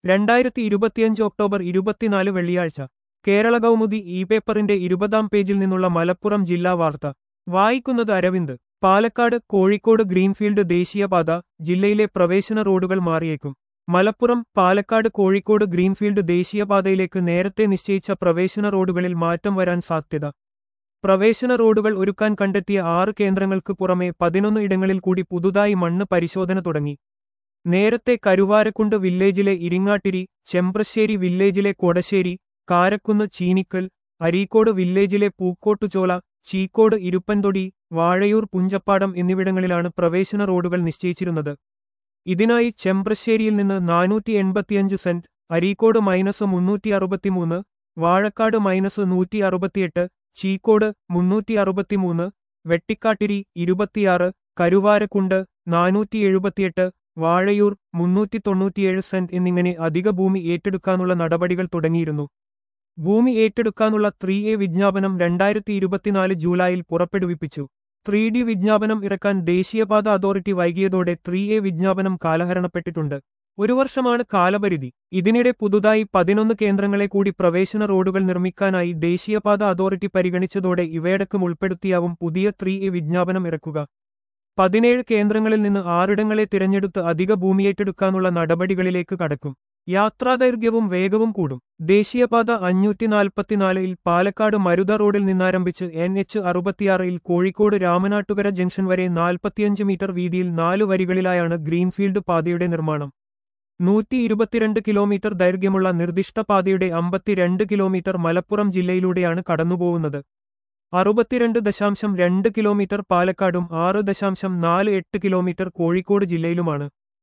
രണ്ടായിരത്തി ഇരുപത്തിയഞ്ച് ഒക്ടോബർ ഇരുപത്തിനാല് വെള്ളിയാഴ്ച കേരള കൗമുദി ഇ പേപ്പറിന്റെ ഇരുപതാം പേജിൽ നിന്നുള്ള മലപ്പുറം ജില്ലാ വാർത്ത വായിക്കുന്നത് അരവിന്ദ് പാലക്കാട് കോഴിക്കോട് ഗ്രീൻഫീൽഡ് ദേശീയപാത ജില്ലയിലെ പ്രവേശന റോഡുകൾ മാറിയേക്കും മലപ്പുറം പാലക്കാട് കോഴിക്കോട് ഗ്രീൻഫീൽഡ് ദേശീയപാതയിലേക്ക് നേരത്തെ നിശ്ചയിച്ച പ്രവേശന റോഡുകളിൽ മാറ്റം വരാൻ സാധ്യത പ്രവേശന റോഡുകൾ ഒരുക്കാൻ കണ്ടെത്തിയ ആറ് കേന്ദ്രങ്ങൾക്ക് പുറമെ പതിനൊന്ന് ഇടങ്ങളിൽ കൂടി പുതുതായി മണ്ണ് പരിശോധന തുടങ്ങി നേരത്തെ കരുവാരക്കുണ്ട് വില്ലേജിലെ ഇരിങ്ങാട്ടിരി ചെമ്പ്രശ്ശേരി വില്ലേജിലെ കൊടശ്ശേരി കാരക്കുന്ന് ചീനിക്കൽ അരീക്കോട് വില്ലേജിലെ പൂക്കോട്ടുചോല ചീക്കോട് ഇരുപ്പൻതൊടി വാഴയൂർ പുഞ്ചപ്പാടം എന്നിവിടങ്ങളിലാണ് പ്രവേശന റോഡുകൾ നിശ്ചയിച്ചിരുന്നത് ഇതിനായി ചെമ്പ്രശ്ശേരിയിൽ നിന്ന് നാനൂറ്റി എൺപത്തിയഞ്ച് സെന്റ് അരീക്കോട് മൈനസ് മുന്നൂറ്റി അറുപത്തിമൂന്ന് വാഴക്കാട് മൈനസ് നൂറ്റി അറുപത്തിയെട്ട് ചീക്കോട് മുന്നൂറ്റി അറുപത്തിമൂന്ന് വെട്ടിക്കാട്ടിരി ഇരുപത്തിയാറ് കരുവാരക്കുണ്ട് നാനൂറ്റി എഴുപത്തിയെട്ട് വാഴയൂർ മുന്നൂറ്റി തൊണ്ണൂറ്റിയേഴ് സെന്റ് എന്നിങ്ങനെ അധിക ഭൂമി ഏറ്റെടുക്കാനുള്ള നടപടികൾ തുടങ്ങിയിരുന്നു ഭൂമി ഏറ്റെടുക്കാനുള്ള ത്രീ എ വിജ്ഞാപനം രണ്ടായിരത്തി ഇരുപത്തിനാല് ജൂലൈയിൽ പുറപ്പെടുവിപ്പിച്ചു ത്രീ ഡി വിജ്ഞാപനം ഇറക്കാൻ ദേശീയപാത അതോറിറ്റി വൈകിയതോടെ ത്രീ എ വിജ്ഞാപനം കാലഹരണപ്പെട്ടിട്ടുണ്ട് ഒരു വർഷമാണ് കാലപരിധി ഇതിനിടെ പുതുതായി പതിനൊന്ന് കേന്ദ്രങ്ങളെ കൂടി പ്രവേശന റോഡുകൾ നിർമ്മിക്കാനായി ദേശീയപാത അതോറിറ്റി പരിഗണിച്ചതോടെ ഇവയടക്കം ഉൾപ്പെടുത്തിയാവും പുതിയ ത്രീ എ വിജ്ഞാപനം ഇറക്കുക പതിനേഴ് കേന്ദ്രങ്ങളിൽ നിന്ന് ആറിടങ്ങളെ തിരഞ്ഞെടുത്ത് അധിക ഭൂമിയേറ്റെടുക്കാനുള്ള നടപടികളിലേക്ക് കടക്കും യാത്രാദൈർഘ്യവും വേഗവും കൂടും ദേശീയപാത അഞ്ഞൂറ്റി നാൽപ്പത്തിനാലിൽ പാലക്കാട് മരുത റോഡിൽ നിന്നാരംഭിച്ച് എൻ എച്ച് അറുപത്തിയാറിൽ കോഴിക്കോട് രാമനാട്ടുകര ജംഗ്ഷൻ വരെ നാൽപ്പത്തിയഞ്ച് മീറ്റർ വീതിയിൽ നാലു വരികളിലായാണ് ഗ്രീൻഫീൽഡ് പാതയുടെ നിർമ്മാണം നൂറ്റി ഇരുപത്തിരണ്ട് കിലോമീറ്റർ ദൈർഘ്യമുള്ള നിർദ്ദിഷ്ട പാതയുടെ അമ്പത്തിരണ്ട് കിലോമീറ്റർ മലപ്പുറം ജില്ലയിലൂടെയാണ് കടന്നുപോകുന്നത് അറുപത്തിരണ്ട് ദശാംശം രണ്ട് കിലോമീറ്റർ പാലക്കാടും ആറ് ദശാംശം നാല് എട്ട് കിലോമീറ്റർ കോഴിക്കോട് ജില്ലയിലുമാണ്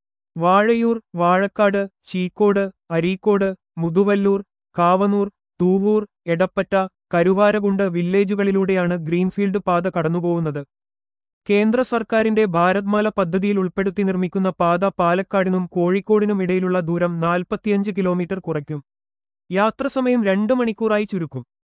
വാഴയൂർ വാഴക്കാട് ചീക്കോട് അരീക്കോട് മുതുവല്ലൂർ കാവനൂർ തൂവൂർ എടപ്പറ്റ കരുവാരകുണ്ട് വില്ലേജുകളിലൂടെയാണ് ഗ്രീൻഫീൽഡ് പാത കടന്നുപോകുന്നത് കേന്ദ്ര സർക്കാരിന്റെ ഭാരത്മാല പദ്ധതിയിൽ ഉൾപ്പെടുത്തി നിർമ്മിക്കുന്ന പാത പാലക്കാടിനും കോഴിക്കോടിനും ഇടയിലുള്ള ദൂരം നാൽപ്പത്തിയഞ്ച് കിലോമീറ്റർ കുറയ്ക്കും യാത്രസമയം രണ്ട് മണിക്കൂറായി ചുരുക്കും